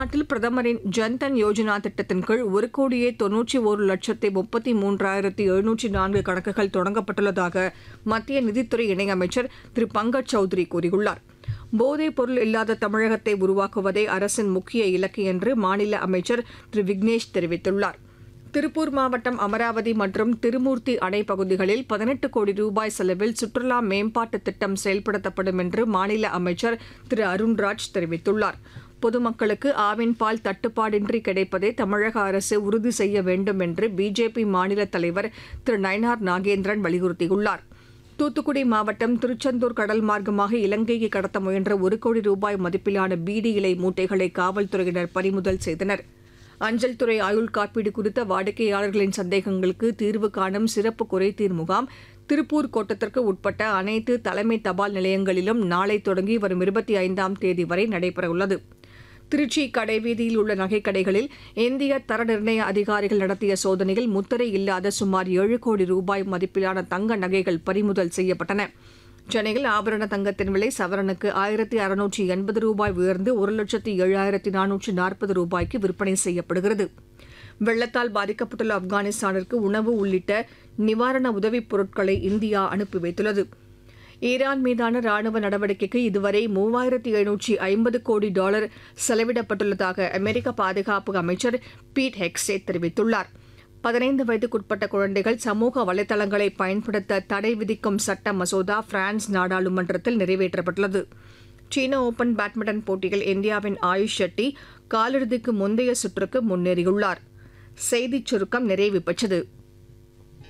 நாட்டில் பிரதமரின் ஜன்தன் யோஜனா திட்டத்தின் கீழ் ஒரு கோடியே தொன்னூற்றி ஒரு லட்சத்தி முப்பத்தி மூன்றாயிரத்தி எழுநூற்றி நான்கு கணக்குகள் தொடங்கப்பட்டுள்ளதாக மத்திய நிதித்துறை இணையமைச்சர் திரு பங்கஜ் சௌத்ரி கூறியுள்ளார் போதைப் பொருள் இல்லாத தமிழகத்தை உருவாக்குவதே அரசின் முக்கிய இலக்கு என்று மாநில அமைச்சர் திரு விக்னேஷ் தெரிவித்துள்ளார் திருப்பூர் மாவட்டம் அமராவதி மற்றும் திருமூர்த்தி அணை பகுதிகளில் பதினெட்டு கோடி ரூபாய் செலவில் சுற்றுலா மேம்பாட்டு திட்டம் செயல்படுத்தப்படும் என்று மாநில அமைச்சர் திரு அருண்ராஜ் தெரிவித்துள்ளார் பொதுமக்களுக்கு ஆவின் பால் தட்டுப்பாடின்றி கிடைப்பதை தமிழக அரசு உறுதி செய்ய வேண்டும் என்று பிஜேபி மாநில தலைவர் திரு நயனார் நாகேந்திரன் வலியுறுத்தியுள்ளார் தூத்துக்குடி மாவட்டம் திருச்செந்தூர் கடல் மார்க்கமாக இலங்கைக்கு கடத்த முயன்ற ஒரு கோடி ரூபாய் மதிப்பிலான பீடி இலை மூட்டைகளை காவல்துறையினர் பறிமுதல் செய்தனர் அஞ்சல் துறை ஆயுள் காப்பீடு குறித்த வாடிக்கையாளர்களின் சந்தேகங்களுக்கு தீர்வு காணும் சிறப்பு குறைதீர் முகாம் திருப்பூர் கோட்டத்திற்கு உட்பட்ட அனைத்து தலைமை தபால் நிலையங்களிலும் நாளை தொடங்கி வரும் இருபத்தி ஐந்தாம் தேதி வரை நடைபெறவுள்ளது திருச்சி கடைவீதியில் உள்ள நகைக்கடைகளில் இந்திய தர நிர்ணய அதிகாரிகள் நடத்திய சோதனையில் முத்திரை இல்லாத சுமார் ஏழு கோடி ரூபாய் மதிப்பிலான தங்க நகைகள் பறிமுதல் செய்யப்பட்டன சென்னையில் ஆபரண தங்கத்தின் விலை சவரனுக்கு ஆயிரத்தி அறுநூற்றி எண்பது ரூபாய் உயர்ந்து ஒரு லட்சத்தி ஏழாயிரத்தி நானூற்றி நாற்பது ரூபாய்க்கு விற்பனை செய்யப்படுகிறது வெள்ளத்தால் பாதிக்கப்பட்டுள்ள ஆப்கானிஸ்தானிற்கு உணவு உள்ளிட்ட நிவாரண உதவிப் பொருட்களை இந்தியா அனுப்பி வைத்துள்ளது ஈரான் மீதான ராணுவ நடவடிக்கைக்கு இதுவரை மூவாயிரத்தி எழுநூற்றி ஐம்பது கோடி டாலர் செலவிடப்பட்டுள்ளதாக அமெரிக்க பாதுகாப்பு அமைச்சர் பீட் ஹெக்ஸே தெரிவித்துள்ளார் பதினைந்து வயதுக்குட்பட்ட குழந்தைகள் சமூக வலைதளங்களை பயன்படுத்த தடை விதிக்கும் சட்ட மசோதா பிரான்ஸ் நாடாளுமன்றத்தில் நிறைவேற்றப்பட்டுள்ளது சீன ஓபன் பேட்மிண்டன் போட்டியில் இந்தியாவின் ஆயுஷ் ஷெட்டி காலிறுதிக்கு முந்தைய சுற்றுக்கு முன்னேறியுள்ளார் செய்திச் சுருக்கம் நிறைவு பெற்றது